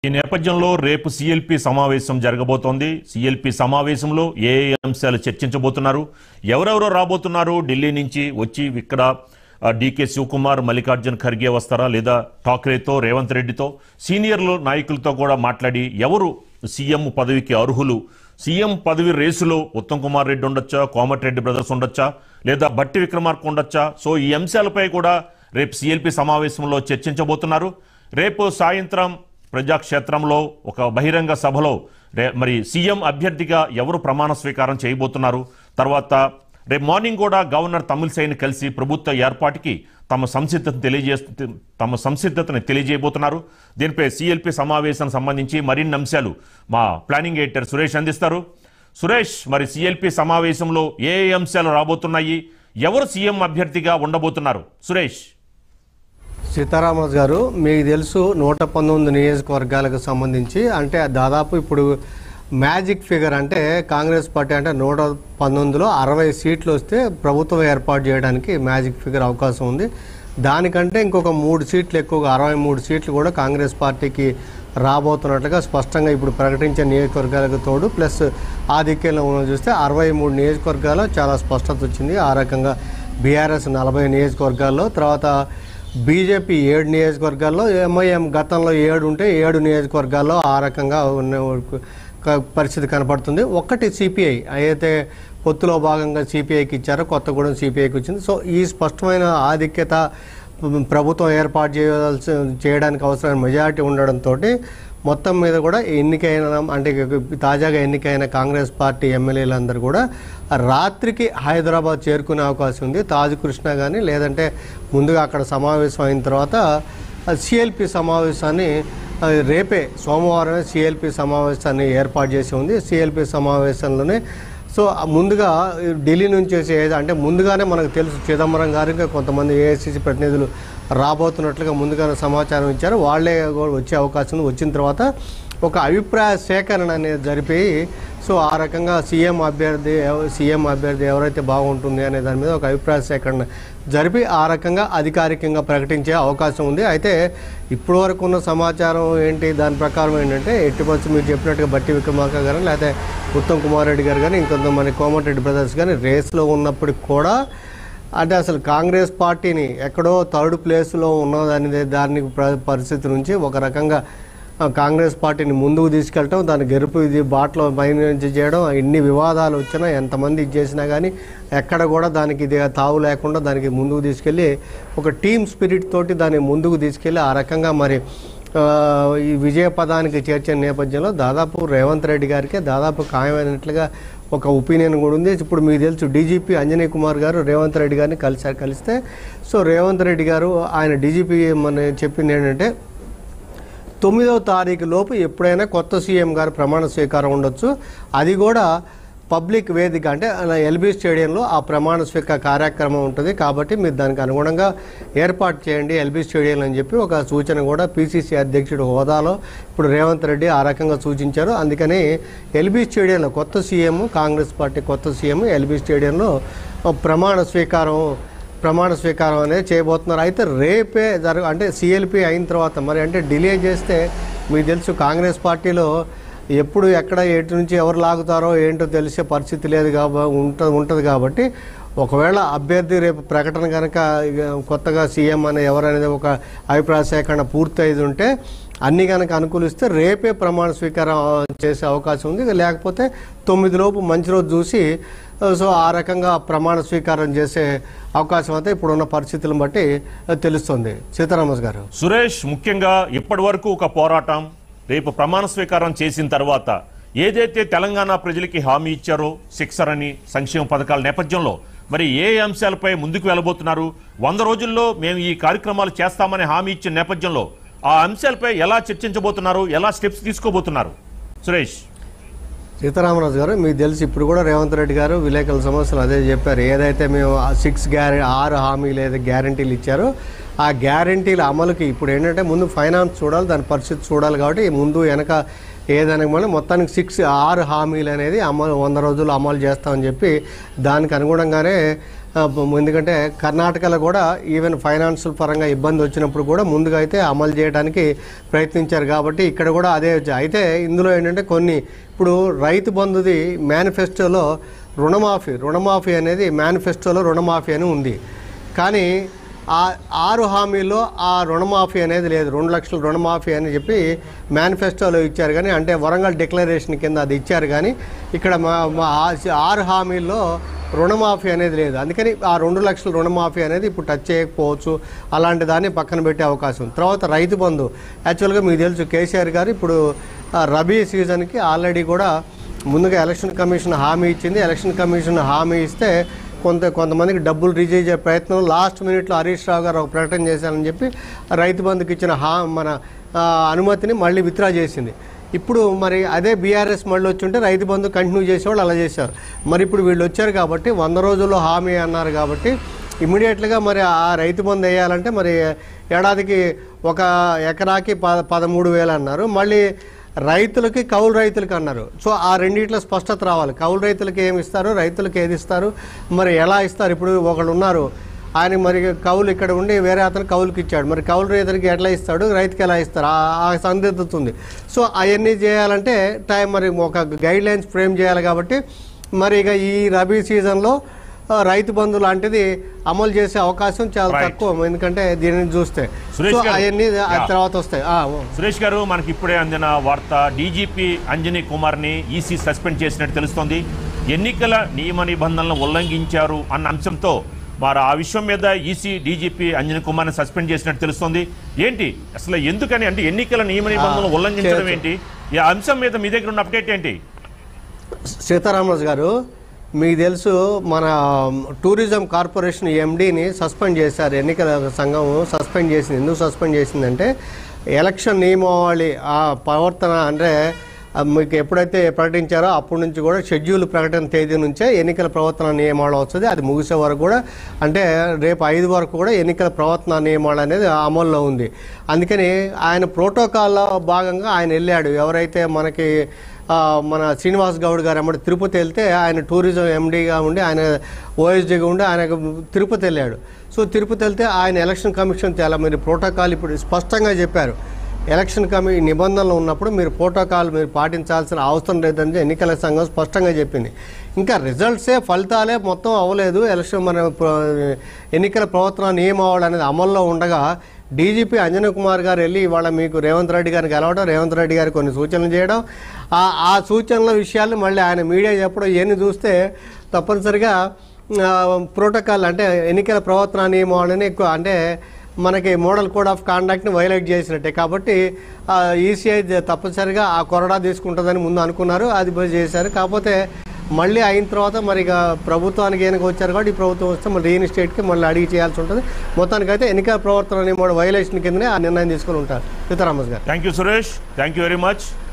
ఈ నేపథ్యంలో రేపు సిఎల్పి సమావేశం జరగబోతోంది సిఎల్పి సమావేశంలో ఏ ఏ అంశాలు చర్చించబోతున్నారు ఎవరెవరో రాబోతున్నారు ఢిల్లీ నుంచి వచ్చి ఇక్కడ ఆ, డీకే శివకుమార్ మల్లికార్జున్ ఖర్గే వస్తారా లేదా ఠాక్రేతో రేవంత్ రెడ్డితో సీనియర్లు నాయకులతో కూడా మాట్లాడి ఎవరు సీఎం పదవికి అర్హులు సీఎం పదవి రేసులో ఉత్తమ్ కుమార్ రెడ్డి ఉండొచ్చా కోమటిరెడ్డి బ్రదర్స్ ఉండొచ్చా లేదా బట్టి విక్రమార్క ఉండొచ్చా సో ఈ అంశాలపై కూడా రేపు సిఎల్పి సమావేశంలో చర్చించబోతున్నారు రేపు సాయంత్రం ప్రజాక్షేత్రంలో ఒక బహిరంగ సభలో రే- మరి సీఎం అభ్యర్థిగా ఎవరు ప్రమాణ స్వీకారం చేయబోతున్నారు తర్వాత రేపు మార్నింగ్ కూడా గవర్నర్ తమిళసైని కలిసి ప్రభుత్వ ఏర్పాటుకి తమ సంసిద్ధతను తెలియజేస్తూ తమ సంసిద్ధతను తెలియజేయబోతున్నారు దీనిపై సిఎల్పి సమావేశానికి సంబంధించి మరిన్ని అంశాలు మా ప్లానింగ్ ఎడిటర్ సురేష్ అందిస్తారు సురేష్ మరి సిఎల్పి సమావేశంలో ఏ ఏ అంశాలు రాబోతున్నాయి ఎవరు సీఎం అభ్యర్థిగా ఉండబోతున్నారు సురేష్ సీతారామరాజు గారు మీకు తెలుసు నూట పంతొమ్మిది నియోజకవర్గాలకు సంబంధించి అంటే దాదాపు ఇప్పుడు మ్యాజిక్ ఫిగర్ అంటే కాంగ్రెస్ పార్టీ అంటే నూట పంతొమ్మిదిలో అరవై సీట్లు వస్తే ప్రభుత్వం ఏర్పాటు చేయడానికి మ్యాజిక్ ఫిగర్ అవకాశం ఉంది దానికంటే ఇంకొక మూడు సీట్లు ఎక్కువగా అరవై మూడు సీట్లు కూడా కాంగ్రెస్ పార్టీకి రాబోతున్నట్లుగా స్పష్టంగా ఇప్పుడు ప్రకటించే నియోజకవర్గాలకు తోడు ప్లస్ ఆధిక్యంలో ఉన్న చూస్తే అరవై మూడు నియోజకవర్గాల్లో చాలా స్పష్టత వచ్చింది ఆ రకంగా బీఆర్ఎస్ నలభై నియోజకవర్గాల్లో తర్వాత బీజేపీ ఏడు నియోజకవర్గాల్లో ఎంఐఎం గతంలో ఏడు ఉంటే ఏడు నియోజకవర్గాల్లో ఆ రకంగా ఉన్న క- పరిస్థితి కనపడుతుంది ఒక్కటి సిపిఐ అయితే పొత్తులో భాగంగా సిపిఐకి ఇచ్చారో కొత్తగూడెం సిపిఐకి వచ్చింది సో ఈ స్పష్టమైన ఆధిక్యత ఉమ్, ప్రభుత్వం ఏర్పాటు చేయవలసి చేయడానికి అవసరమైన మెజారిటీ ఉండడంతో మొత్తం మీద కూడా ఎన్నికైన అంటే తాజాగా ఎన్నికైన కాంగ్రెస్ పార్టీ ఎమ్మెల్యేలందరూ కూడా రాత్రికి హైదరాబాద్ చేరుకునే అవకాశం ఉంది తాజ్ కృష్ణ కానీ లేదంటే ముందుగా అక్కడ సమావేశం అయిన తర్వాత సిఎల్పి సమావేశాన్ని ఆ, రేపే సోమవారమే సిఎల్పి సమావేశాన్ని ఏర్పాటు చేసి ఉంది సిఎల్పి సమావేశంలోనే సో ఆ ముందుగా ఢిల్లీ నుంచి వచ్చే ఏది- అంటే ముందుగానే మనకు తెలుసు చిదంబరం గారు ఇంకా కొంతమంది ఏఐసిసి ప్రతినిధులు రాబోతున్నట్లుగా ముందుగానే సమాచారం ఇచ్చారు వాళ్ళే కూడా వచ్చే అవకాశం ఉంది వచ్చిన తర్వాత ఒక అభిప్రాయ సేకరణ అనేది జరిపి సో ఆ రకంగా సీఎం అభ్యర్థి ఎవ- సీఎం అభ్యర్థి ఎవరైతే బాగుంటుంది అనే దాని మీద ఒక అభిప్రాయ సేకరణ జరిపి ఆ రకంగా అధికారికంగా ప్రకటించే అవకాశం ఉంది అయితే ఇప్పటి వరకు ఉన్న సమాచారం ఏంటి దాని ప్రకారం ఏంటంటే ఎట్టి పరిస్థితి మీరు చెప్పినట్టుగా బట్టి విక్రమార్క గారు లేకపోతే ఉత్తమ్ కుమార్ రెడ్డి గారు కానీ ఇంకొంతమంది కోమటిరెడ్డి బ్రదర్స్ కానీ రేస్లో ఉన్నప్పటికి కూడా అంటే అసలు కాంగ్రెస్ పార్టీని ఎక్కడో థర్డ్ ప్లేస్లో ఉన్నదనేది దాని ప్ర- పరిస్థితి నుంచి ఒక రకంగా ఆ, కాంగ్రెస్ పార్టీని ముందుకు తీసుకెళ్ళటం దాని గెలుపు ఇది బాటలో నుంచి చేయడం ఎన్ని వివాదాలు వచ్చినా ఎంతమంది ఇది చేసినా కానీ ఎక్కడ కూడా దానికి ఇది తావు లేకుండా దానికి ముందుకు తీసుకెళ్ళి ఒక టీమ్ స్పిరిట్ తోటి దాన్ని ముందుకు తీసుకెళ్ళి ఆ రకంగా మరి ఆ, ఈ విజయ పదానికి చేర్చిన నేపథ్యంలో దాదాపు రేవంత్ రెడ్డి గారికి దాదాపు ఖాయమైనట్లుగా ఒక ఒపీనియన్ కూడా ఉంది ఇప్పుడు మీకు తెలుసు డీజీపీ అంజనీయ్ కుమార్ గారు రేవంత్ రెడ్డి గారిని కలిసారు కలిస్తే సో రేవంత్ రెడ్డి గారు ఆయన డీజీపీ మన చెప్పింది ఏంటంటే తొమ్మిదవ తారీఖు లోపు ఎప్పుడైనా కొత్త సీఎం గారు ప్రమాణ స్వీకారం ఉండొచ్చు అది కూడా పబ్లిక్ వేదిక అంటే ఎల్బీ స్టేడియంలో ఆ ప్రమాణ స్వీకార కార్యక్రమం ఉంటుంది కాబట్టి మీరు దానికి అనుగుణంగా ఏర్పాటు చేయండి ఎల్బీ స్టేడియం అని చెప్పి ఒక సూచన కూడా పీసీసీ అధ్యక్షుడు హోదాలో ఇప్పుడు రేవంత్ రెడ్డి ఆ రకంగా సూచించారు అందుకని ఎల్బీ స్టేడియంలో కొత్త సీఎం కాంగ్రెస్ పార్టీ కొత్త సీఎం ఎల్బీ స్టేడియంలో ప్రమాణ స్వీకారం ప్రమాణ స్వీకారం అనేది చేయబోతున్నారు అయితే రేపే జరగ అంటే సిఎల్పి అయిన తర్వాత మరి అంటే డిలే చేస్తే మీకు తెలుసు కాంగ్రెస్ పార్టీలో ఎప్పుడు ఎక్కడ ఎటు నుంచి ఎవరు లాగుతారో ఏంటో తెలిసే పరిస్థితి లేదు కాబ ఉంటుంది ఉంటుంది కాబట్టి ఒకవేళ అభ్యర్థి రేపు ప్రకటన కనుక ఇక కొత్తగా సీఎం అనే ఎవరనేది ఒక అభిప్రాయ సేకరణ పూర్తి అయింది ఉంటే అన్ని కనుక అనుకూలిస్తే రేపే ప్రమాణ స్వీకారం చేసే అవకాశం ఉంది ఇక లేకపోతే తొమ్మిది లోపు మంచి రోజు చూసి సో ఆ రకంగా ప్రమాణ స్వీకారం చేసే అవకాశం అయితే ఇప్పుడున్న పరిస్థితులను బట్టి తెలుస్తుంది సీతారామస్ గారు సురేష్ ముఖ్యంగా ఇప్పటి వరకు ఒక పోరాటం రేపు ప్రమాణ స్వీకారం చేసిన తర్వాత ఏదైతే తెలంగాణ ప్రజలకి హామీ ఇచ్చారో సిక్సర్ అని సంక్షేమ పథకాల నేపథ్యంలో మరి ఏ అంశాలపై ముందుకు వెళ్ళబోతున్నారు వంద రోజుల్లో మేము ఈ కార్యక్రమాలు చేస్తామని హామీ ఇచ్చిన నేపథ్యంలో ఆ అంశాలపై ఎలా చర్చించబోతున్నారు ఎలా స్టెప్స్ తీసుకోబోతున్నారు సురేష్ సీతారామరాజు గారు మీకు తెలిసి ఇప్పుడు కూడా రేవంత్ రెడ్డి గారు విలేకరుల సమస్యలు అదే చెప్పారు ఏదైతే మేము సిక్స్ గ్యారె ఆరు హామీలు ఏదైతే గ్యారంటీలు ఇచ్చారో ఆ గ్యారంటీల అమలుకి ఇప్పుడు ఏంటంటే ముందు ఫైనాన్స్ చూడాలి దాని పరిస్థితి చూడాలి కాబట్టి ముందు వెనక ఏదైనా మళ్ళీ మొత్తానికి సిక్స్ ఆరు హామీలు అనేది అమలు వంద రోజులు అమలు చేస్తామని చెప్పి దానికి అనుగుణంగానే ఆ, ఎందుకంటే కర్ణాటకలో కూడా ఈవెన్ ఫైనాన్షియల్ పరంగా ఇబ్బంది వచ్చినప్పుడు కూడా ముందుగా అయితే అమలు చేయడానికి ప్రయత్నించారు కాబట్టి ఇక్కడ కూడా అదే వచ్చి- అయితే ఇందులో ఏంటంటే కొన్ని ఇప్పుడు రైతు బంధుది మేనిఫెస్టోలో రుణమాఫీ రుణమాఫీ అనేది మేనిఫెస్టోలో రుణమాఫీ అని ఉంది కానీ ఆ ఆరు హామీల్లో ఆ రుణమాఫీ అనేది లేదు రెండు లక్షల రుణమాఫీ అని చెప్పి మేనిఫెస్టోలో ఇచ్చారు కానీ అంటే వరంగల్ డిక్లరేషన్ కింద అది ఇచ్చారు కానీ ఇక్కడ మా మా ఆ- ఆరు హామీల్లో రుణమాఫీ అనేది లేదు అందుకని ఆ రెండు లక్షల రుణమాఫీ అనేది ఇప్పుడు టచ్ చేయకపోవచ్చు అలాంటి దాన్ని పక్కన పెట్టే అవకాశం ఉంది. తర్వాత రైతు బంధు యాక్చువల్గా మీకు తెలుసు కేసీఆర్ గారు ఇప్పుడు ఆ, రబీ సీజన్కి ఆల్రెడీ కూడా ముందుగా ఎలక్షన్ కమిషన్ హామీ ఇచ్చింది ఎలక్షన్ కమిషన్ హామీ ఇస్తే కొంత కొంతమందికి డబ్బులు రిలీజ్ అయ్యే ప్రయత్నం లాస్ట్ మినిట్లో హరీష్ రావు గారు ఒక ప్రకటన చేశారని చెప్పి రైతు బంధుకి ఇచ్చిన హా మన ఆ, అనుమతిని మళ్ళీ విత్డ్రా చేసింది ఇప్పుడు మరి అదే బీఆర్ఎస్ మళ్ళీ వచ్చి ఉంటే రైతు బంధు కంటిన్యూ చేసేవాళ్ళు అలా చేశారు మరి ఇప్పుడు వీళ్ళు వచ్చారు కాబట్టి వంద రోజుల్లో హామీ అన్నారు కాబట్టి ఇమీడియట్గా మరి ఆ రైతు బంధు వేయాలంటే మరి ఏడాదికి ఒక ఎకరాకి ప పదమూడు వేలు అన్నారు మళ్ళీ రైతులకి కౌలు రైతులకి అన్నారు సో ఆ రెండిట్లో స్పష్టత రావాలి కౌలు రైతులకి ఏమి ఇస్తారు రైతులకి ఏది ఇస్తారు మరి ఎలా ఇస్తారు ఇప్పుడు ఒకళ్ళు ఉన్నారు ఆయన మరి కౌలు ఇక్కడ ఉండి వేరే అతను కౌలుకి ఇచ్చాడు మరి కౌలు రైతులకి ఎట్లా ఇస్తాడు రైతుకి ఎలా ఇస్తారు ఆ- ఆ సందిగ్ధత ఉంది సో అవన్నీ చేయాలంటే టైం మరి ఒక గైడ్ లైన్స్ ఫ్రేమ్ చేయాలి కాబట్టి మరి ఇక ఈ రబీ సీజన్లో ఆ, రైతు బంధు లాంటిది అమలు చేసే అవకాశం చాలా Right. తక్కువ ఎందుకంటే దీనిని చూస్తే సురేష్ సో గారు, అవన్నీ ఆ yeah. తర్వాత వస్తాయి ఆ, ఓ. సురేష్ గారు మనకి ఇప్పుడే అందిన వార్త డీజీపీ అంజనీ కుమార్ని ఈసీ సస్పెండ్ చేసినట్టు తెలుస్తోంది ఎన్నికల నియమ నిబంధనలను ఉల్లంఘించారు అన్న అంశంతో మరి ఆ విషయం మీద ఈసీ డీజీపీ అంజనీ కుమార్ని సస్పెండ్ చేసినట్టు తెలుస్తోంది ఏంటి అసలు ఎందుకని అంటే ఎన్నికల నియమ నిబంధనలు ఉల్లంఘించడం చేయొచ్చు. ఏంటి ఈ అంశం మీద మీ దగ్గర ఉన్న అప్డేట్ ఏంటి సీతారామరాజు గారు మీకు తెలుసు మన టూరిజం కార్పొరేషన్ ఎండీని సస్పెండ్ చేశారు ఎన్నికల సంఘం సస్పెండ్ చేసింది ఎందుకు సస్పెండ్ చేసిందంటే ఎలక్షన్ నియమావళి ఆ ప్రవర్తన అంటే ఆ, మీకు ఎప్పుడైతే ప్రకటించారో అప్పటి నుంచి కూడా షెడ్యూల్ ప్రకటన తేదీ నుంచే ఎన్నికల ప్రవర్తన నియమావళి వస్తుంది అది ముగిసే వరకు కూడా అంటే రేపు ఐదు వరకు కూడా ఎన్నికల ప్రవర్తన నియమావళి అనేది అమల్లో ఉంది అందుకని ఆయన ప్రోటోకాల్లో భాగంగా ఆయన వెళ్ళాడు ఎవరైతే మనకి ఆ, మన శ్రీనివాస్ గౌడ్ గారు అమ్మడి తిరుపతి వెళ్తే ఆయన టూరిజం ఎండీగా ఉండి ఆయన ఓఎస్డీగా ఉండి ఆయన తిరుపతి వెళ్ళాడు సో తిరుపతి వెళ్తే ఆయన ఎలక్షన్ కమిషన్ చాలా మీరు ప్రోటోకాల్ ఇప్పుడు స్పష్టంగా చెప్పారు ఎలక్షన్ కమి నిబంధనలు ఉన్నప్పుడు మీరు ప్రోటోకాల్ మీరు పాటించాల్సిన అవసరం లేదని ఎన్నికల సంఘం స్పష్టంగా చెప్పింది ఇంకా రిజల్ట్సే ఫలితాలే మొత్తం అవ్వలేదు ఎలక్షన్ మన ప్ర- ఎన్నికల ప్రవర్తన నియమావళి అనేది అమల్లో ఉండగా డీజీపీ అంజనీ కుమార్ గారు వెళ్ళి ఇవాళ మీకు రేవంత్ రెడ్డి గారిని కలవడం రేవంత్ రెడ్డి గారికి కొన్ని సూచనలు చేయడం ఆ ఆ సూచనల విషయాలు మళ్ళీ ఆయన మీడియా చెప్పడం ఇవన్నీ చూస్తే తప్పనిసరిగా ఆ, ప్రోటోకాల్ అంటే ఎన్నికల ప్రవర్తన నియమావళిని ఎక్కువ అంటే మనకి మోడల్ కోడ్ ఆఫ్ కాండక్ట్ని వైలేట్ చేసినట్టే కాబట్టి ఈసీఐ తప్పనిసరిగా ఆ కొరడా తీసుకుంటుందని ముందు అనుకున్నారు అది పోయి చేశారు కాకపోతే మళ్ళీ అయిన తర్వాత మరి ఇక ప్రభుత్వానికి ఏనుక వచ్చారు కాబట్టి ఈ ప్రభుత్వం వస్తే మళ్ళీ రీఇన్స్టేట్కి మళ్ళీ అడిగి చేయాల్సి ఉంటుంది మొత్తానికైతే ఎన్నికల ప్రవర్తన నియమం వైలేషన్ కిందనే ఆ నిర్ణయం తీసుకుని ఉంటారు సీతారామస్ గారు thank you Suresh thank you very much